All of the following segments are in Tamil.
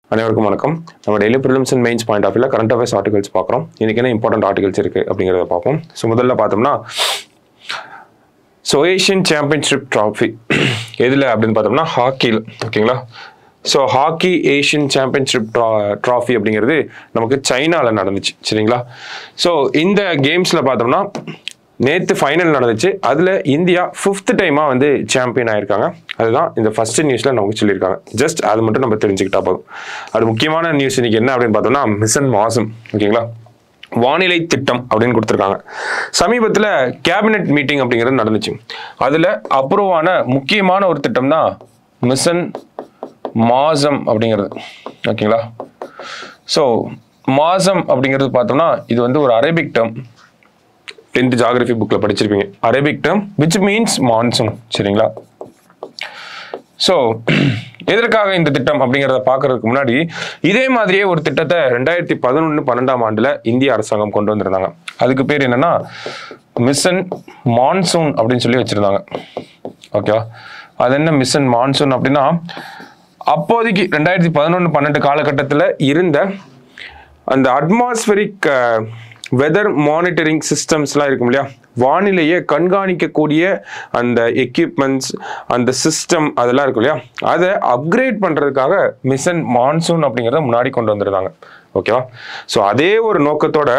அனைவருக்கும் வணக்கம் நம்ம daily prelims and mains point of வியூல கரண்ட் அஃபேர்ஸ் ஆர்டிகல்ஸ் பார்க்குறோம் இன்னைக்கு என்ன இம்பார்ட்டன்ட் ஆர்டிகல்ஸ் இருக்குது அப்படிங்கிறத பார்ப்போம் ஸோ முதல்ல பார்த்தோம்னா ஸோ ஏஷியன் சாம்பியன்ஷிப் ட்ராஃபி எதில் அப்படின்னு பார்த்தோம்னா ஹாக்கியில் ஓகேங்களா so hockey Asian championship trophy அப்படிங்கிறது நமக்கு சைனாவில் நடந்துச்சு சரிங்களா ஸோ இந்த கேம்ஸில் பார்த்தோம்னா நேற்று ஃபைனல் நடந்துச்சு அதில் இந்தியா ஃபிஃப்த் டைமாக வந்து சாம்பியன் ஆயிருக்காங்க அதுதான் இந்த ஃபர்ஸ்ட் நியூஸில் நமக்கு சொல்லியிருக்காங்க ஜஸ்ட் அது மட்டும் நம்ம தெரிஞ்சுக்கிட்டா போதும் அது முக்கியமான நியூஸ் இன்னைக்கு என்ன அப்படின்னு பார்த்தோம்னா மிஷன் மாசம் ஓகேங்களா வானிலை திட்டம் அப்படின்னு கொடுத்துருக்காங்க சமீபத்தில் கேபினெட் மீட்டிங் அப்படிங்கிறது நடந்துச்சு அதில் அப்ரூவ் ஆன முக்கியமான ஒரு திட்டம் தான் மிஷன் மாசம் அப்படிங்கிறது ஓகேங்களா ஸோ மாசம் அப்படிங்கிறது பார்த்தோம்னா இது வந்து ஒரு அரேபிக் டேர்ம் டென்த் ஜாகிரபி புக்கில் படிச்சிருப்பீங்க Arabic term which means monsoon சரிங்களா ஸோ எதற்காக இந்த திட்டம் அப்படிங்கிறத பார்க்கறதுக்கு முன்னாடி இதே மாதிரியே ஒரு திட்டத்தை ரெண்டாயிரத்தி பதினொன்று பன்னெண்டாம் ஆண்டில் இந்திய அரசாங்கம் கொண்டு வந்திருந்தாங்க அதுக்கு பேர் என்னன்னா மிஷன் மான்சூன் அப்படின்னு சொல்லி வச்சிருந்தாங்க ஓகேவா அது என்ன மிஷன் மான்சூன் அப்படின்னா அப்போதைக்கு ரெண்டாயிரத்தி பதினொன்று பன்னெண்டு காலகட்டத்தில் இருந்த அந்த அட்மாஸ்பரிக் வெதர் மானிட்டரிங் சிஸ்டம்ஸ்லாம் இருக்கும் இல்லையா வானிலையை கண்காணிக்கக்கூடிய அந்த எக்யூப்மெண்ட்ஸ் அந்த சிஸ்டம் அதெல்லாம் இருக்கும் இல்லையா அதை அப்கிரேட் பண்ணுறதுக்காக மிஷன் மான்சூன் அப்படிங்கிறத முன்னாடி கொண்டு வந்திருந்தாங்க ஓகேவா ஸோ அதே ஒரு நோக்கத்தோட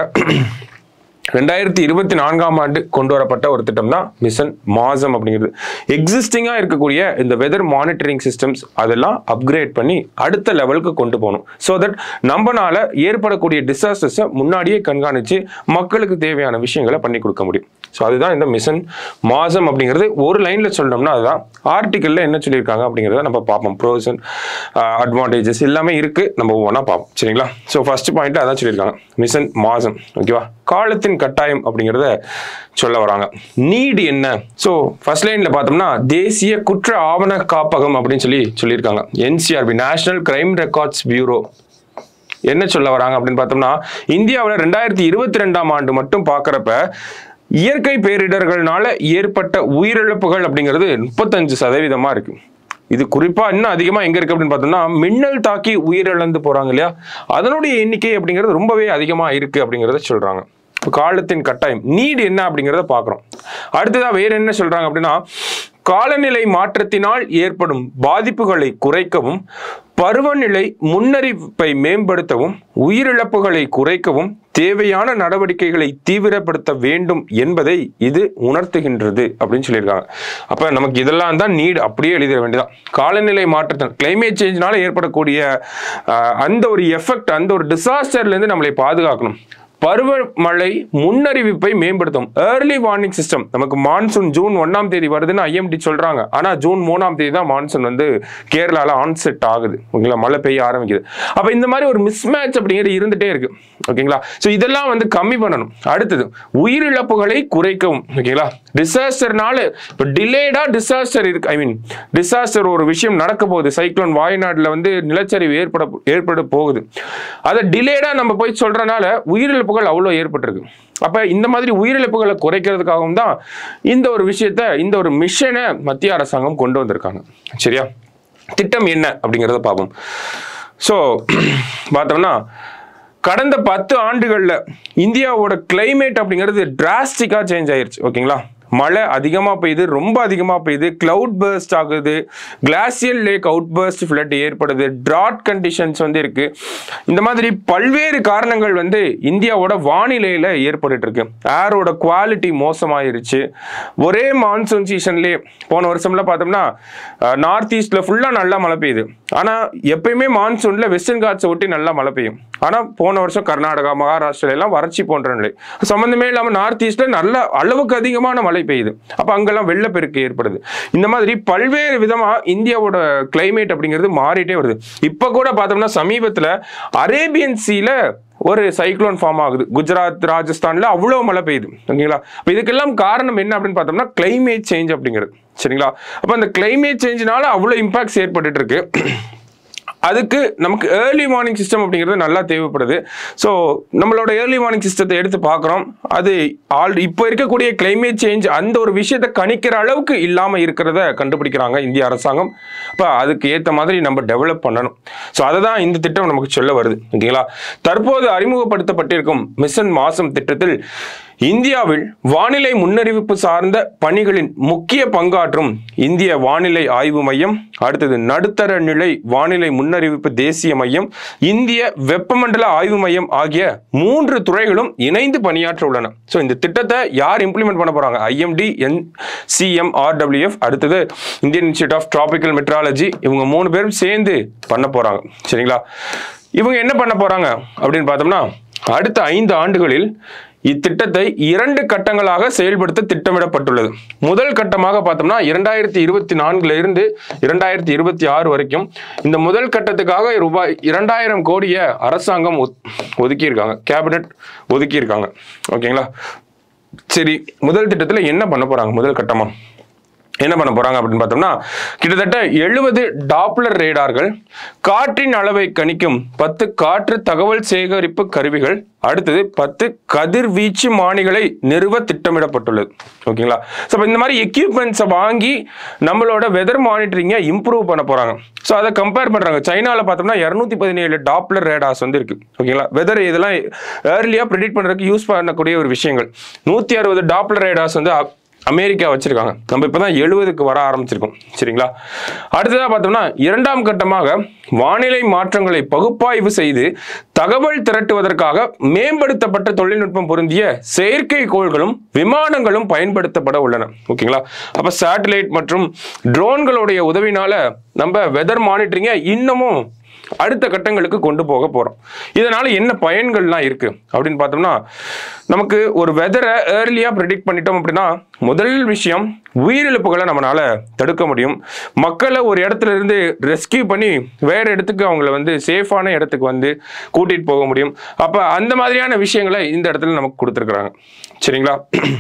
ரெண்டாயிரத்தி இருபத்தி நான்காம் ஆண்டு கொண்டு வரப்பட்ட ஒரு திட்டம் தான் மிஷன் மாசம் அப்படிங்கிறது எக்ஸிஸ்டிங்காக இருக்கக்கூடிய இந்த வெதர் மானிட்டரிங் சிஸ்டம்ஸ் அதெல்லாம் அப்கிரேட் பண்ணி அடுத்த லெவலுக்கு கொண்டு போகணும் ஸோ தட் நம்மனால ஏற்படக்கூடிய டிசாஸ்டர்ஸை முன்னாடியே கண்காணித்து மக்களுக்கு தேவையான விஷயங்களை பண்ணி கொடுக்க முடியும் ஸோ அதுதான் இந்த மிஷன் மாசம் அப்படிங்கிறது ஒரு லைனில் சொல்லணும்னா அதுதான் ஆர்டிக்கலில் என்ன சொல்லியிருக்காங்க அப்படிங்கிறத நம்ம பார்ப்போம் ப்ரோஸ் அட்வான்டேஜஸ் எல்லாமே இருக்குது நம்ம ஒவ்வொன்றா பார்ப்போம் சரிங்களா ஸோ ஃபர்ஸ்ட் பாயிண்ட் அதான் சொல்லியிருக்காங்க மிஷன் மாசம் ஓகேவா காலத்தின் கட்டாயம் அப்படிங்கிறத சொல்ல வராங்க நீட் என்ன ஸோ ஃபர்ஸ்ட் லைனில் பார்த்தோம்னா தேசிய குற்ற ஆவண காப்பகம் அப்படின்னு சொல்லி சொல்லியிருக்காங்க NCRB national crime records bureau என்ன சொல்ல வராங்க அப்படின்னு பார்த்தோம்னா இந்தியாவில் ரெண்டாயிரத்தி இருபத்தி ரெண்டாம் ஆண்டு மட்டும் பார்க்குறப்ப இயற்கை பேரிடர்கள்னால ஏற்பட்ட உயிரிழப்புகள் அப்படிங்கிறது முப்பத்தஞ்சு சதவீதமாக இருக்கு இது குறிப்பா இன்னும் அதிகமா எங்க இருக்கு அப்படின்னு பார்த்தோம்னா மின்னல் தாக்கி உயிரிழந்து போறாங்க இல்லையா அதனுடைய எண்ணிக்கை அப்படிங்கிறது ரொம்பவே அதிகமா இருக்கு அப்படிங்கிறத சொல்றாங்க இப்போ காலத்தின் கட்டாயம் நீட் என்ன அப்படிங்கிறத பார்க்குறோம் அடுத்ததா வேற என்ன சொல்றாங்க அப்படின்னா காலநிலை மாற்றத்தினால் ஏற்படும் பாதிப்புகளை குறைக்கவும் பருவநிலை முன்னறிவிப்பை மேம்படுத்தவும் உயிரிழப்புகளை குறைக்கவும் தேவையான நடவடிக்கைகளை தீவிரப்படுத்த வேண்டும் என்பதை இது உணர்த்துகின்றது அப்படின்னு சொல்லியிருக்காங்க அப்ப நமக்கு இதெல்லாம் தான் நீட் அப்படியே எழுதிட வேண்டியதான் காலநிலை மாற்றத்தின் கிளைமேட் சேஞ்ச்னால ஏற்படக்கூடிய அஹ், அந்த ஒரு எஃபெக்ட் அந்த ஒரு டிசாஸ்டர்ல இருந்து நம்மளை பாதுகாக்கணும் பருவமழை முன்னறிவிப்பை மேம்படுத்தும் ஏர்லி வார்னிங் சிஸ்டம் நமக்கு மான்சூன் ஜூன் ஒன்னாம் தேதி வருதுன்னு ஐஎம்டி சொல்றாங்க ஆனா ஜூன் மூணாம் தேதி தான் மான்சூன் வந்து கேரளால ஆன்செட் ஆகுது ஓகேங்களா மழை பெய்ய ஆரம்பிக்குது அப்ப இந்த மாதிரி ஒரு மிஸ்மேட்ச் அப்படிங்கிறது இருந்துட்டே இருக்கு ஓகேங்களா ஸோ இதெல்லாம் வந்து கம்மி பண்ணணும் அடுத்தது உயிரிழப்புகளை குறைக்கவும் ஓகேங்களா டிசாஸ்டர்னால இப்போ டிலேடா டிசாஸ்டர் இருக்கு ஐ மீன் டிசாஸ்டர் ஒரு விஷயம் நடக்க போகுது சைக்ளோன் வாய்நாட்டில் வந்து நிலச்சரிவு ஏற்பட ஏற்பட போகுது அதை டிலேடா நம்ம போய் சொல்றனால உயிரிழப்புகள் அவ்வளோ ஏற்பட்டிருக்கு அப்ப இந்த மாதிரி உயிரிழப்புகளை குறைக்கிறதுக்காகவும் தான் இந்த ஒரு விஷயத்த இந்த ஒரு மிஷனை மத்திய அரசாங்கம் கொண்டு வந்திருக்காங்க சரியா திட்டம் என்ன அப்படிங்கிறத பார்ப்போம் ஸோ பார்த்தோம்னா கடந்த பத்து ஆண்டுகளில் இந்தியாவோட கிளைமேட் அப்படிங்கிறது டிராஸ்டிக்காக சேஞ்ச் ஆயிருச்சு ஓகேங்களா மழை அதிகமாக பெய்யுது ரொம்ப அதிகமாக பெய்யுது கிளவுட் பர்ஸ்ட் ஆகுது glacial lake out burst flood ஏற்படுது ட்ராட் கண்டிஷன்ஸ் வந்து இருக்கு இந்த மாதிரி பல்வேறு காரணங்கள் வந்து இந்தியாவோட வானிலையில் ஏற்பட்டுட்டு இருக்கு ஏரோட குவாலிட்டி மோசமாயிருச்சு ஒரே மான்சூன் சீசன்லேயே போன வருஷம்ல பார்த்தோம்னா நார்த் ஈஸ்ட்ல ஃபுல்லாக நல்லா மழை பெய்யுது ஆனால் எப்பயுமே மான்சூனில் வெஸ்டர்ன் காட்ஸை ஒட்டி நல்லா மழை பெய்யும் ஆனால் போன வருஷம் கர்நாடகா மகாராஷ்டிரா எல்லாம் வறட்சி போன்ற நிலை சம்மந்தமே இல்லாமல் நார்த் ஈஸ்ட்ல நல்ல அளவுக்கு அதிகமான மழை பெய்யுது அப்போ அங்கெல்லாம் வெள்ளப்பெருக்கு ஏற்படுது இந்த மாதிரி பல்வேறு விதமாக இந்தியாவோட கிளைமேட் அப்படிங்கிறது மாறிட்டே வருது இப்போ கூட பார்த்தோம்னா சமீபத்தில் அரேபியன் சீல ஒரு சைக்ளோன் ஃபார்ம் ஆகுது குஜராத் ராஜஸ்தான்ல அவ்வளோ மழை பெய்யுது ஓகேங்களா அப்போ இதுக்கெல்லாம் காரணம் என்ன அப்படின்னு பார்த்தோம்னா கிளைமேட் சேஞ்ச் அப்படிங்கிறது சரிங்களா அப்போ அந்த கிளைமேட் சேஞ்சினால அவ்வளோ இம்பாக்ட்ஸ் ஏற்பட்டுட்டு இருக்கு அதுக்கு நமக்கு ஏர்லி மார்னிங் சிஸ்டம் அப்படிங்கிறது நல்லா தேவைப்படுது ஸோ நம்மளோட ஏர்லி மார்னிங் சிஸ்டத்தை எடுத்து பார்க்குறோம் அது ஆல் இப்போ இருக்கக்கூடிய கிளைமேட் சேஞ்ச் அந்த ஒரு விஷயத்தை கணிக்கிற அளவுக்கு இல்லாமல் இருக்கிறத கண்டுபிடிக்கிறாங்க இந்திய அரசாங்கம் அப்போ அதுக்கு ஏற்ற மாதிரி நம்ம டெவலப் பண்ணணும் ஸோ அதை தான் இந்த திட்டம் நமக்கு சொல்ல வருது ஓகேங்களா தற்போது அறிமுகப்படுத்தப்பட்டிருக்கும் மிஷன் மாசம் திட்டத்தில் இந்தியாவில் வானிலை முன்னறிவிப்பு சார்ந்த பணிகளின் முக்கிய பங்காற்றும் இந்திய வானிலை ஆய்வு மையம் அடுத்தது நடுத்தர நிலை வானிலை முன்னறிவிப்பு தேசிய மையம் இந்திய வெப்பமண்டல ஆய்வு மையம் ஆகிய மூன்று துறைகளும் இணைந்து பணியாற்ற உள்ளன ஸோ இந்த திட்டத்தை யார் இம்ப்ளிமெண்ட் பண்ண போறாங்க ஐஎம்டி என் சிஎம் ஆர்டபிள்யூஎஃப் அடுத்தது Indian institute of tropical meteorology இவங்க மூணு பேரும் சேர்ந்து பண்ண போறாங்க சரிங்களா இவங்க என்ன பண்ண போறாங்க அப்படின்னு பார்த்தோம்னா அடுத்த ஐந்து ஆண்டுகளில் இத்திட்டத்தை இரண்டு கட்டங்களாக செயல்படுத்த திட்டமிடப்பட்டுள்ளது முதல் கட்டமாக பார்த்தோம்னா இரண்டாயிரத்தி இருபத்தி நான்குல இருந்து இரண்டாயிரத்தி இருபத்தி ஆறு வரைக்கும் இந்த முதல் கட்டத்துக்காக ரூபாய் இரண்டாயிரம் கோடியை அரசாங்கம் ஒத்- ஒதுக்கியிருக்காங்க கேபினட் ஒதுக்கியிருக்காங்க ஓகேங்களா சரி முதல் திட்டத்தில் என்ன பண்ண போறாங்க முதல் கட்டமா என்ன பண்ண போறாங்க அப்படின்னு பார்த்தோம்னா கிட்டத்தட்ட எழுபது டாப்லர் ரேடார்கள் காற்றின் அளவை கணிக்கும் பத்து காற்று தகவல் சேகரிப்பு கருவிகள் அடுத்தது பத்து கதிர்வீச்சு மானிகளை நிறுவ திட்டமிடப்பட்டுள்ளது ஓகேங்களா ஸோ இந்த மாதிரி எக்யூப்மெண்ட்ஸை வாங்கி நம்மளோட வெதர் மானிட்டரிங்கை இம்ப்ரூவ் பண்ண போறாங்க ஸோ அதை கம்பேர் பண்றாங்க சைனாவில் பார்த்தோம்னா இரநூத்தி பதினேழு டாப்லர் ரேடாஸ் வந்து இருக்கு ஓகேங்களா வெதர் இதெல்லாம் ஏர்லியாக ப்ரிடிக்ட் பண்ணுறதுக்கு யூஸ் பண்ணக்கூடிய ஒரு விஷயங்கள் நூற்றி அறுபது டாப்லர் ரேடாஸ் வந்து அ- அமெரிக்கா வச்சிருக்காங்க நம்ம இப்பதான் எழுபதுக்கு வர ஆரம்பிச்சிருக்கோம் சரிங்களா அடுத்ததா பார்த்தோம்னா இரண்டாம் கட்டமாக வானிலை மாற்றங்களை பகுப்பாய்வு செய்து தகவல் திரட்டுவதற்காக மேம்படுத்தப்பட்ட தொழில்நுட்பம் பொருந்திய செயற்கைக்கோள்களும் விமானங்களும் பயன்படுத்தப்பட உள்ளன ஓகேங்களா அப்ப சேட்டலைட் மற்றும் ட்ரோன்களுடைய உதவினால நம்ம வெதர் மானிட்டரிங்கை இன்னமும் அடுத்த கட்டங்களுக்கு கொண்டு போக போறோம் இதனால என்ன பயன்கள்லாம் இருக்கு அப்படின்னு பார்த்தோம்னா நமக்கு ஒரு வெதரை ஏர்லியா ப்ரிடிக்ட் பண்ணிட்டோம் அப்படின்னா முதல் விஷயம் உயிரிழப்புகளை நம்மளால தடுக்க முடியும் மக்களை ஒரு இடத்துல இருந்து ரெஸ்கியூ பண்ணி வேற இடத்துக்கு அவங்கள வந்து சேஃபான இடத்துக்கு வந்து கூட்டிட்டு போக முடியும் அப்ப அந்த மாதிரியான விஷயங்களை இந்த இடத்துல நமக்கு கொடுத்துருக்குறாங்க சரிங்களா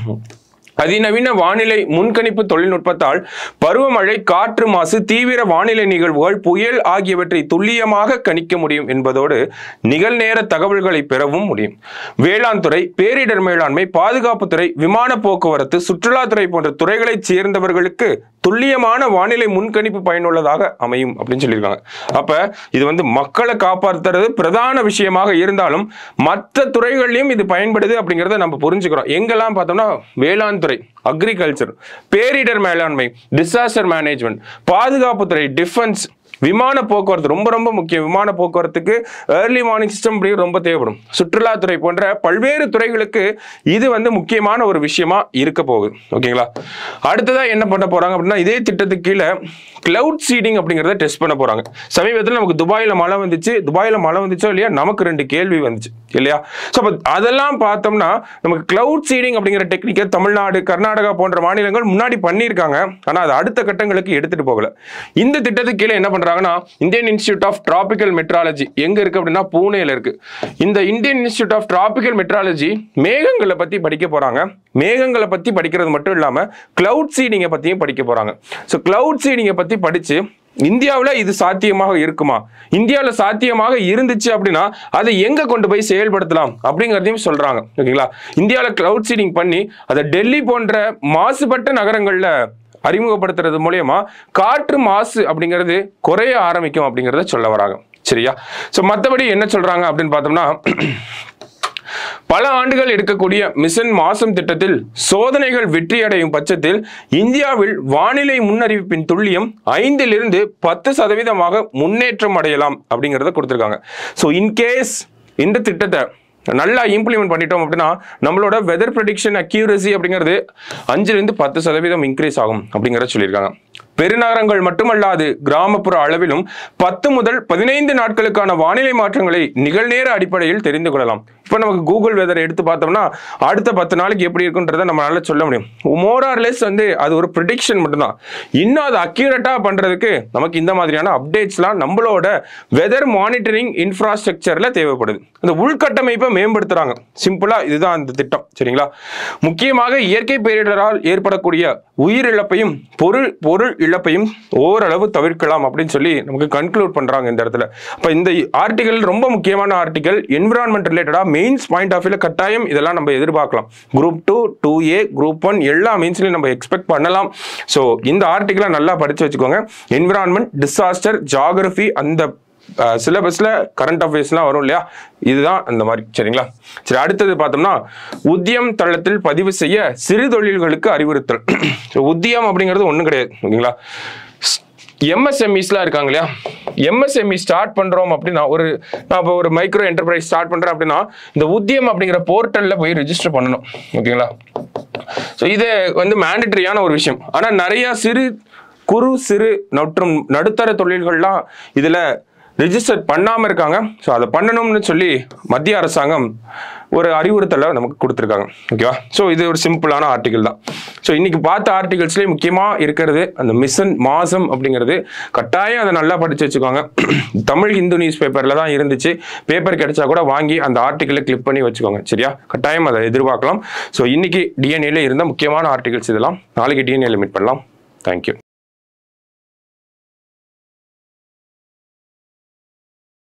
அதிநவீன வானிலை முன்கணிப்பு தொழில்நுட்பத்தால் பருவமழை காற்று மாசு தீவிர வானிலை நிகழ்வுகள் புயல் ஆகியவற்றை துல்லியமாக கணிக்க முடியும் என்பதோடு நிகழ்நேர தகவல்களை பெறவும் முடியும் வேளாண் துறை பேரிடர் மேலாண்மை பாதுகாப்புத்துறை விமான போக்குவரத்து சுற்றுலாத்துறை போன்ற துறைகளைச் சேர்ந்தவர்களுக்கு துல்லியமான வானிலை முன்கணிப்பு பயனுள்ளதாக அமையும் அப்படின்னு சொல்லியிருக்காங்க அப்ப இது வந்து மக்களை காப்பாற்றுறது பிரதான விஷயமாக இருந்தாலும் மற்ற துறைகள்லையும் இது பயன்படுது அப்படிங்கிறத நம்ம புரிஞ்சுக்கிறோம் எங்கெல்லாம் பார்த்தோம்னா வேளாண் துறை அக்ரிகல்ச்சர் பேரிடர் மேலாண்மை டிசாஸ்டர் மேனேஜ்மெண்ட் பாதுகாப்புத்துறை டிஃபென்ஸ் விமான போக்குவரத்து ரொம்ப ரொம்ப முக்கியம் விமான போக்குவரத்துக்கு ஏர்லி மார்னிங் சிஸ்டம் அப்படிங்கிறது ரொம்ப தேவைப்படும் சுற்றுலாத்துறை போன்ற பல்வேறு துறைகளுக்கு இது வந்து முக்கியமான ஒரு விஷயமா இருக்க போகுது ஓகேங்களா அடுத்ததா என்ன பண்ண போறாங்க அப்படின்னா இதே திட்டத்துக்கு கீழே கிளவுட் சீடிங் அப்படிங்கிறத டெஸ்ட் பண்ண போறாங்க சமீபத்தில் நமக்கு துபாயில் மழை வந்துச்சு துபாயில் மழை வந்துச்சோ இல்லையா நமக்கு ரெண்டு கேள்வி வந்துச்சு இல்லையா ஸோ அப்போ அதெல்லாம் பார்த்தோம்னா நமக்கு கிளவுட் சீடிங் அப்படிங்கிற டெக்னிக்கை தமிழ்நாடு கர்நாடகா போன்ற மாநிலங்கள் முன்னாடி பண்ணியிருக்காங்க ஆனால் அது அடுத்த கட்டங்களுக்கு எடுத்துட்டு போகல இந்த திட்டத்துக்கு கீழே என்ன பண்றாங்கன்னா Indian institute of tropical meteorology எங்க இருக்கு அப்படின்னா பூனேல இருக்கு இந்த Indian institute of tropical meteorology மேகங்களை பத்தி படிக்க போறாங்க மேகங்களை பத்தி படிக்கிறது மட்டும் இல்லாம கிளவுட் சீடிங்கை பத்தியும் படிக்க போறாங்க ஸோ கிளவுட் சீடிங்கை பத்தி படிச்சு இந்தியாவில் இது சாத்தியமாக இருக்குமா இந்தியாவில் சாத்தியமாக இருந்துச்சு அப்படின்னா அதை எங்க கொண்டு போய் செயல்படுத்தலாம் அப்படிங்கிறதையும் சொல்றாங்க ஓகேங்களா இந்தியாவில் கிளவுட் சீடிங் பண்ணி அதை டெல்லி போன்ற மாசுபட்ட நகரங்கள்ல அறிமுகப்படுத்துறது மூலயமா காற்று மாசு அப்படிங்கிறது குறைய ஆரம்பிக்கும் அப்படிங்கிறத சொல்ல வராங்க சரியா ஸோ மற்றபடி என்ன சொல்றாங்க அப்படின்னு பார்த்தோம்னா பல ஆண்டுகள் எடுக்கக்கூடிய மிஷன் மாசம் திட்டத்தில் சோதனைகள் வெற்றியடையும் பட்சத்தில் இந்தியாவில் வானிலை முன்னறிவிப்பின் துல்லியம் ஐந்திலிருந்து பத்து சதவீதமாக முன்னேற்றம் அடையலாம் அப்படிங்கிறத கொடுத்துருக்காங்க ஸோ இன்கேஸ் இந்த திட்டத்தை நல்லா இம்ப்ளிமெண்ட் பண்ணிட்டோம் அப்படின்னா நம்மளோட வெதர் ப்ரெடிக்ஷன் அக்யூரசி அப்படிங்கிறது அஞ்சுலேருந்து பத்து சதவீதம் இன்க்ரீஸ் ஆகும் அப்படிங்கிறத சொல்லியிருக்காங்க பெருநகரங்கள் மட்டுமல்லாது கிராமப்புற அளவிலும் பத்து முதல் பதினைந்து நாட்களுக்கான வானிலை மாற்றங்களை நிகழ்நேர அடிப்படையில் தெரிந்து கொள்ளலாம் இப்போ நமக்கு கூகுள் வெதர் எடுத்து பார்த்தோம்னா அடுத்த பத்து நாளைக்கு எப்படி இருக்குன்றதை நம்மளால சொல்ல முடியும் மோரார்லெஸ் வந்து அது ஒரு ப்ரிடிக்ஷன் மட்டும்தான் இன்னும் அது அக்யூரேட்டாக பண்ணுறதுக்கு நமக்கு இந்த மாதிரியான அப்டேட்ஸ்லாம் நம்மளோட வெதர் மானிட்டரிங் இன்ஃப்ராஸ்ட்ரக்சரில் தேவைப்படுது அந்த உள்கட்டமைப்பை மேம்படுத்துறாங்க சிம்பிளாக இதுதான் அந்த திட்டம் சரிங்களா முக்கியமாக இயற்கை பேரிடரால் ஏற்படக்கூடிய உயிரிழப்பையும் பொருள் பொருள் இழப்பையும் ஓரளவு தவிர்க்கலாம் அப்படின்னு சொல்லி நமக்கு கன்க்ளூட் பண்றாங்க இந்த இடத்துல அப்ப இந்த ஆர்டிகல் ரொம்ப முக்கியமான ஆர்டிகல் என்விரான்மெண்ட் ரிலேட்டடா மெயின்ஸ் பாயிண்ட் ஆஃப் வியூல கட்டாயம் இதெல்லாம் நம்ம எதிர்பார்க்கலாம் group two two A group one எல்லா மெயின்ஸ்லையும் நம்ம எக்ஸ்பெக்ட் பண்ணலாம் ஸோ இந்த ஆர்டிகலை நல்லா படிச்சு வச்சுக்கோங்க என்விரான்மெண்ட் டிசாஸ்டர் ஜாகிரபி அந்த சிலபஸ்ல கரண்ட் அஃபேர்ஸ்லாம் வரும் இல்லையா இதுதான் அந்த மாதிரி சரிங்களா சரி அடுத்தது பார்த்தோம்னா உத்தியம் தளத்தில் பதிவு செய்ய சிறு தொழில்களுக்கு அறிவுறுத்தல் ஸோ உத்தியம் அப்படிங்கிறது ஒன்றும் கிடையாது ஓகேங்களா எம்எஸ்எம்இஸ்லாம் இருக்காங்க இல்லையா எம்எஸ்எம்இ ஸ்டார்ட் பண்றோம் அப்படின்னா ஒரு நான் இப்போ ஒரு மைக்ரோ என்டர்பிரைஸ் ஸ்டார்ட் பண்றேன் அப்படின்னா இந்த உத்தியம் அப்படிங்கிற போர்ட்டல்ல போய் ரெஜிஸ்டர் பண்ணணும் ஓகேங்களா ஸோ இது வந்து மேண்டட்டரியான ஒரு விஷயம் ஆனால் நிறைய சிறு குறு சிறு மற்றும் நடுத்தர தொழில்கள்லாம் இதுல ரெஜிஸ்டர் பண்ணாம இருக்காங்க ஸோ அதை பண்ணணும்னு சொல்லி மத்திய அரசாங்கம் ஒரு அறிவுறுத்தலை நமக்கு கொடுத்துருக்காங்க ஓகேவா ஸோ இது ஒரு சிம்பிளான ஆர்டிகல் தான் ஸோ இன்னைக்கு பார்த்த ஆர்டிகல்ஸ்லேயே முக்கியமாக இருக்கிறது அந்த மிஷன் மாசம் அப்படிங்கிறது கட்டாயம் அதை நல்லா படிச்சு வச்சுக்கோங்க தமிழ் ஹிந்து நியூஸ் பேப்பரில் தான் இருந்துச்சு பேப்பர் கிடைச்சா கூட வாங்கி அந்த ஆர்டிக்கலை கிளிக் பண்ணி வச்சுக்கோங்க சரியா கட்டாயம் அதை எதிர்பார்க்கலாம் ஸோ இன்னைக்கு டிஎன்ஏல இருந்த முக்கியமான ஆர்டிகல்ஸ் இதெல்லாம் நாளைக்கு டிஎன்ஏல மீட் பண்ணலாம் தேங்க்யூ